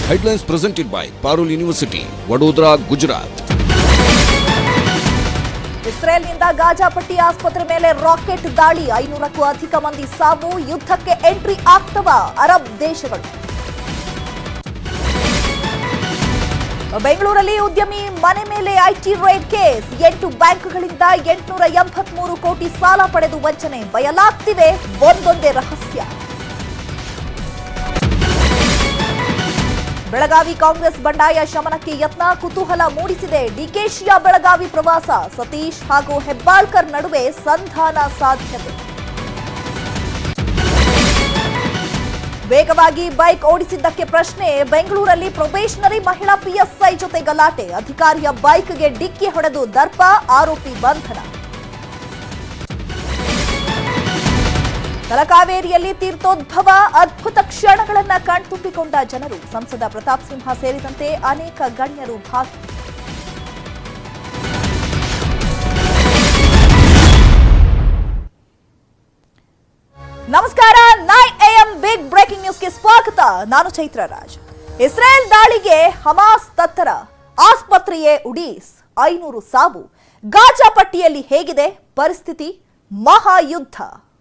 Headlines presented by Parul University, Vadodara, Gujarat. ಇಸ್ರೇಲ್ನಿಂದ ಗಾಜಾಪಟ್ಟಿ ಆಸ್ಪತ್ರೆ ಮೇಲೆ rocket ದಾಳಿ ಐನೂರಕ್ಕೂ ಅಧಿಕ ಮಂದಿ ಸಾವು ಯುದ್ಧಕ್ಕೆ ಎಂಟ್ರಿ ಆಗ್ತವ ಅರಬ್ ದೇಶಗಳು ಬೆಂಗಳೂರಲ್ಲಿ ಉದ್ಯಮಿ ಮನೆ ಮೇಲೆ ಐಟಿ ರೇಡ್ ಕೇಸ್ ಎಂಟು ಬ್ಯಾಂಕ್ಗಳಿಂದ ಎಂಟುನೂರ ಎಂಬತ್ಮೂರು ಕೋಟಿ ಸಾಲ ಪಡೆದು ವಂಚನೆ ಬಯಲಾಗ್ತಿವೆ ಒಂದೊಂದೇ ರಹಸ್ಯ ಬೆಳಗಾವಿ ಕಾಂಗ್ರೆಸ್ ಬಂಡಾಯ ಶಮನಕ್ಕೆ ಯತ್ನ ಕುತೂಹಲ ಮೂಡಿಸಿದೆ ಡಿಕೆಶಿಯ ಬೆಳಗಾವಿ ಪ್ರವಾಸ ಸತೀಶ್ ಹಾಗೂ ಹೆಬ್ಬಾಳ್ಕರ್ ನಡುವೆ ಸಂಧಾನ ಸಾಧ್ಯತೆ ವೇಗವಾಗಿ ಬೈಕ್ ಓಡಿಸಿದ್ದಕ್ಕೆ ಪ್ರಶ್ನೆ ಬೆಂಗಳೂರಲ್ಲಿ ಪ್ರೊಬೇಷನರಿ ಮಹಿಳಾ ಪಿಎಸ್ಐ ಜೊತೆ ಗಲಾಟೆ ಅಧಿಕಾರಿಯ ಬೈಕ್ಗೆ ಡಿಕ್ಕಿ ಹೊಡೆದು ದರ್ಪ ಆರೋಪಿ ಬಂಧನ ತಲಕಾವೇರಿಯಲ್ಲಿ ತೀರ್ಥೋದ್ಭವ ಅದ್ಭುತ ಕ್ಷಣಗಳನ್ನ ಕಣ್ತುಂಬಿಕೊಂಡ ಜನರು ಸಂಸದ ಪ್ರತಾಪ್ ಸಿಂಹ ಸೇರಿದಂತೆ ಅನೇಕ ಗಣ್ಯರು ಭಾಗಿ ನಮಸ್ಕಾರ ನೈನ್ ಎಎಂ ಬಿಗ್ ಬ್ರೇಕಿಂಗ್ ನ್ಯೂಸ್ಗೆ ಸ್ವಾಗತ ನಾನು ಚೈತ್ರ ರಾಜ್ ಇಸ್ರೇಲ್ ದಾಳಿಗೆ ಹಮಾಸ್ ತತ್ತರ ಆಸ್ಪತ್ರೆಯೇ ಉಡೀಸ್ ಐನೂರು ಸಾವು ಗಾಜಾ ಪಟ್ಟಿಯಲ್ಲಿ ಹೇಗಿದೆ ಪರಿಸ್ಥಿತಿ ಮಹಾಯುದ್ಧ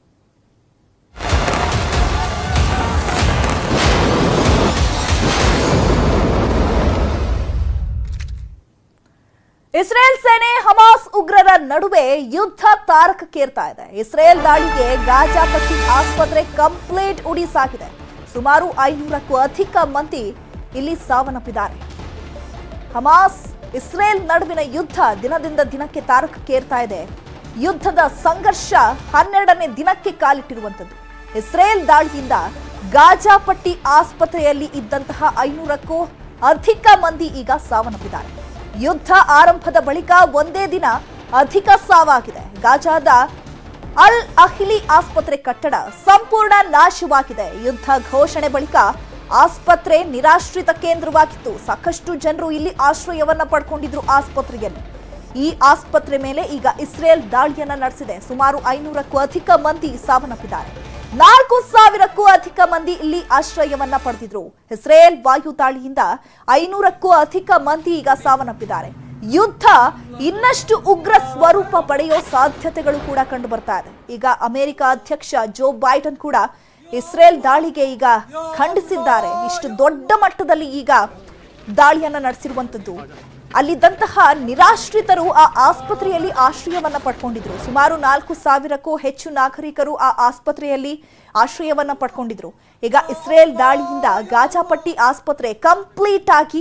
ಇಸ್ರೇಲ್ ಸೇನೆ ಹಮಾಸ್ ಉಗ್ರರ ನಡುವೆ ಯುದ್ಧ ತಾರಕಕ್ಕೇರ್ತಾ ಇದೆ ಇಸ್ರೇಲ್ ದಾಳಿಗೆ ಗಾಜಾ ಪಟ್ಟಿ ಆಸ್ಪತ್ರೆ ಕಂಪ್ಲೀಟ್ ಉಡಿಸಾಗಿದೆ ಸುಮಾರು ಐನೂರಕ್ಕೂ ಅಧಿಕ ಮಂದಿ ಇಲ್ಲಿ ಸಾವನ್ನಪ್ಪಿದ್ದಾರೆ ಹಮಾಸ್ ಇಸ್ರೇಲ್ ನಡುವಿನ ಯುದ್ಧ ದಿನದಿಂದ ದಿನಕ್ಕೆ ತಾರಕಕ್ಕೇರ್ತಾ ಇದೆ ಯುದ್ಧದ ಸಂಘರ್ಷ ಹನ್ನೆರಡನೇ ದಿನಕ್ಕೆ ಕಾಲಿಟ್ಟಿರುವಂಥದ್ದು ಇಸ್ರೇಲ್ ದಾಳಿಯಿಂದ ಗಾಜಾ ಪಟ್ಟಿ ಆಸ್ಪತ್ರೆಯಲ್ಲಿ ಇದ್ದಂತಹ ಐನೂರಕ್ಕೂ ಅಧಿಕ ಮಂದಿ ಈಗ ಸಾವನ್ನಪ್ಪಿದ್ದಾರೆ ಯುದ್ಧ ಆರಂಭದ ಬಳಿಕ ಒಂದೇ ದಿನ ಅಧಿಕ ಸಾವಾಗಿದೆ ಗಾಜಾದ ಅಲ್ ಅಹಿಲಿ ಆಸ್ಪತ್ರೆ ಕಟ್ಟಡ ಸಂಪೂರ್ಣ ನಾಶವಾಗಿದೆ ಯುದ್ಧ ಘೋಷಣೆ ಬಳಿಕ ಆಸ್ಪತ್ರೆ ನಿರಾಶ್ರಿತ ಕೇಂದ್ರವಾಗಿತ್ತು ಸಾಕಷ್ಟು ಜನರು ಇಲ್ಲಿ ಆಶ್ರಯವನ್ನ ಪಡ್ಕೊಂಡಿದ್ರು ಆಸ್ಪತ್ರೆಯಲ್ಲಿ ಈ ಆಸ್ಪತ್ರೆ ಮೇಲೆ ಈಗ ಇಸ್ರೇಲ್ ದಾಳಿಯನ್ನ ನಡೆಸಿದೆ ಸುಮಾರು ಐನೂರಕ್ಕೂ ಅಧಿಕ ಮಂದಿ ಸಾವನ್ನಪ್ಪಿದ್ದಾರೆ ನಾಲ್ಕು ಸಾವಿರಕ್ಕೂ ಅಧಿಕ ಮಂದಿ ಇಲ್ಲಿ ಆಶ್ರಯವನ್ನ ಪಡೆದಿದ್ರು ಇಸ್ರೇಲ್ ವಾಯು ದಾಳಿಯಿಂದ ಐನೂರಕ್ಕೂ ಅಧಿಕ ಮಂದಿ ಈಗ ಸಾವನ್ನಪ್ಪಿದ್ದಾರೆ ಯುದ್ಧ ಇನ್ನಷ್ಟು ಉಗ್ರ ಸ್ವರೂಪ ಪಡೆಯೋ ಸಾಧ್ಯತೆಗಳು ಕೂಡ ಕಂಡು ಬರ್ತಾ ಇದೆ ಈಗ ಅಮೆರಿಕ ಅಧ್ಯಕ್ಷ ಜೋ ಬೈಡನ್ ಕೂಡ ಇಸ್ರೇಲ್ ದಾಳಿಗೆ ಈಗ ಖಂಡಿಸಿದ್ದಾರೆ ಇಷ್ಟು ದೊಡ್ಡ ಮಟ್ಟದಲ್ಲಿ ಈಗ ದಾಳಿಯನ್ನ ನಡೆಸಿರುವಂತದ್ದು ಅಲ್ಲಿದ್ದಂತಹ ನಿರಾಶ್ರಿತರು ಆ ಆಸ್ಪತ್ರೆಯಲ್ಲಿ ಆಶ್ರಯವನ್ನ ಪಡ್ಕೊಂಡಿದ್ರು ಸುಮಾರು ನಾಲ್ಕು ಸಾವಿರಕ್ಕೂ ಹೆಚ್ಚು ನಾಗರಿಕರು ಆ ಆಸ್ಪತ್ರೆಯಲ್ಲಿ ಆಶ್ರಯವನ್ನ ಪಡ್ಕೊಂಡಿದ್ರು ಈಗ ಇಸ್ರೇಲ್ ದಾಳಿಯಿಂದ ಗಾಜಾಪಟ್ಟಿ ಆಸ್ಪತ್ರೆ ಕಂಪ್ಲೀಟ್ ಆಗಿ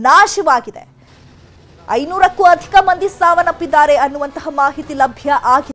ನಾಶವಾಗಿದೆ ಐನೂರಕ್ಕೂ ಅಧಿಕ ಮಂದಿ ಸಾವನ್ನಪ್ಪಿದ್ದಾರೆ ಅನ್ನುವಂತಹ ಮಾಹಿತಿ ಲಭ್ಯ ಆಗಿದೆ